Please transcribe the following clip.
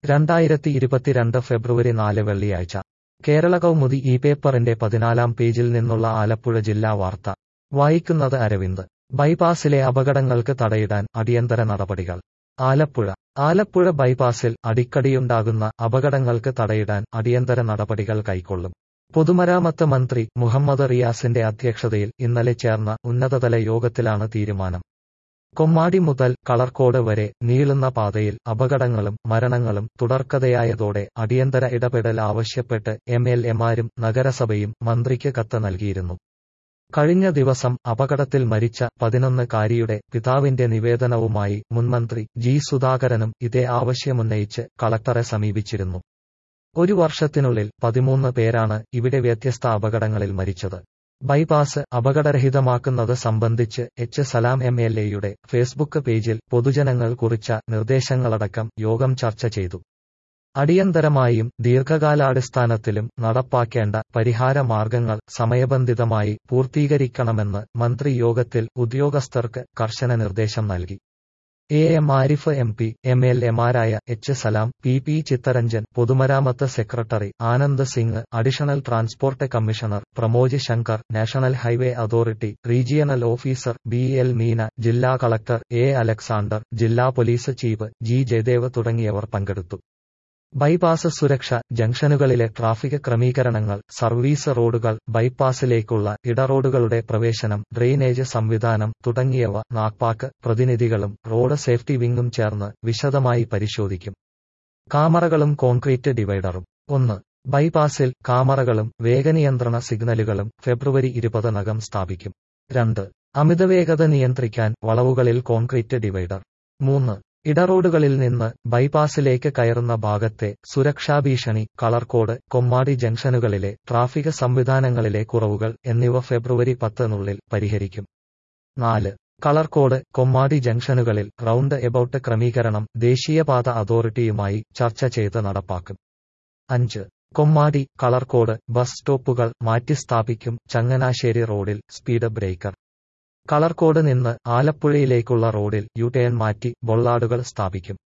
രണ്ടായിരത്തി ഇരുപത്തിരണ്ട് ഫെബ്രുവരി നാല് വെള്ളിയാഴ്ച കേരള കൗമുദി ഈ പേപ്പറിന്റെ പതിനാലാം പേജിൽ നിന്നുള്ള ആലപ്പുഴ ജില്ലാ വാർത്ത വായിക്കുന്നത് അരവിന്ദ് ബൈപ്പാസിലെ അപകടങ്ങൾക്ക് തടയിടാൻ അടിയന്തര നടപടികൾ ആലപ്പുഴ ആലപ്പുഴ ബൈപ്പാസിൽ അടിക്കടിയുണ്ടാകുന്ന അപകടങ്ങൾക്ക് തടയിടാൻ അടിയന്തര നടപടികൾ കൈക്കൊള്ളും പൊതുമരാമത്ത് മന്ത്രി മുഹമ്മദ് റിയാസിന്റെ അധ്യക്ഷതയിൽ ഇന്നലെ ചേർന്ന ഉന്നതതല യോഗത്തിലാണ് തീരുമാനം കൊമ്മാടി മുതൽ കളർക്കോട് വരെ നീളുന്ന പാതയിൽ അപകടങ്ങളും മരണങ്ങളും തുടർക്കഥയായതോടെ അടിയന്തര ഇടപെടൽ ആവശ്യപ്പെട്ട് എം എൽ എമാരും നഗരസഭയും മന്ത്രിക്ക് കത്ത് നൽകിയിരുന്നു കഴിഞ്ഞ ദിവസം അപകടത്തിൽ മരിച്ച പതിനൊന്നുകാരിയുടെ പിതാവിന്റെ നിവേദനവുമായി മുൻമന്ത്രി ജി സുധാകരനും ഇതേ ആവശ്യമുന്നയിച്ച് കളക്ടറെ സമീപിച്ചിരുന്നു ഒരു വർഷത്തിനുള്ളിൽ പതിമൂന്ന് പേരാണ് ഇവിടെ വ്യത്യസ്ത അപകടങ്ങളിൽ മരിച്ചത് ബൈപ്പാസ് അപകടരഹിതമാക്കുന്നത് സംബന്ധിച്ച് എച്ച് സലാം എം എൽ എയുടെ ഫേസ്ബുക്ക് പേജിൽ പൊതുജനങ്ങൾ കുറിച്ച നിർദ്ദേശങ്ങളടക്കം യോഗം ചർച്ച ചെയ്തു അടിയന്തരമായും ദീർഘകാലാടിസ്ഥാനത്തിലും നടപ്പാക്കേണ്ട പരിഹാര മാർഗങ്ങൾ സമയബന്ധിതമായി പൂർത്തീകരിക്കണമെന്ന് മന്ത്രി യോഗത്തിൽ ഉദ്യോഗസ്ഥർക്ക് കർശന നിർദ്ദേശം നൽകി A M Arif M P M L എമാരായ H Salam P P Chitharanjan പൊതുമരാമത്ത് secretary Anand Singh additional transport commissioner Pramoj Shankar national highway authority regional officer B L Meena ജില്ലാ കളക്ടർ എ അലക്സാണ്ടർ ജില്ലാ പോലീസ് ചീഫ് ജി ജയദേവ് തുടങ്ങിയവർ പങ്കെടുത്തു ബൈപ്പാസ് സുരക്ഷ ജംഗ്ഷനുകളിലെ ട്രാഫിക് ക്രമീകരണങ്ങൾ സർവീസ് റോഡുകൾ ബൈപ്പാസിലേക്കുള്ള ഇടറോഡുകളുടെ പ്രവേശനം ഡ്രെയിനേജ് സംവിധാനം തുടങ്ങിയവ നാഗ്പാക്ക് പ്രതിനിധികളും റോഡ് സേഫ്റ്റി വിംഗും ചേർന്ന് വിശദമായി പരിശോധിക്കും കാമറകളും കോൺക്രീറ്റ് ഡിവൈഡറും ഒന്ന് ബൈപ്പാസിൽ കാമറകളും വേഗനിയന്ത്രണ സിഗ്നലുകളും ഫെബ്രുവരി ഇരുപതിനകം സ്ഥാപിക്കും രണ്ട് അമിതവേഗത നിയന്ത്രിക്കാൻ വളവുകളിൽ കോൺക്രീറ്റ് ഡിവൈഡർ മൂന്ന് ഇടറോഡുകളിൽ നിന്ന് ബൈപ്പാസിലേക്ക് കയറുന്ന ഭാഗത്തെ സുരക്ഷാഭീഷണി കളർക്കോട് കൊമ്മാടി ജംഗ്ഷനുകളിലെ ട്രാഫിക് സംവിധാനങ്ങളിലെ കുറവുകൾ എന്നിവ ഫെബ്രുവരി പത്തിനുള്ളിൽ പരിഹരിക്കും നാല് കളർക്കോട് കൊമ്മാടി ജംഗ്ഷനുകളിൽ റൗണ്ട് എബൌട്ട് ക്രമീകരണം ദേശീയപാത അതോറിറ്റിയുമായി ചർച്ച ചെയ്ത് നടപ്പാക്കും അഞ്ച് കൊമ്മാടി കളർക്കോട് ബസ് സ്റ്റോപ്പുകൾ മാറ്റിസ്ഥാപിക്കും ചങ്ങനാശ്ശേരി റോഡിൽ സ്പീഡ് ബ്രേക്കർ കളർക്കോട് നിന്ന് ആലപ്പുഴയിലേക്കുള്ള റോഡിൽ യു ടേൺ മാറ്റി ബൊള്ളാടുകൾ സ്ഥാപിക്കും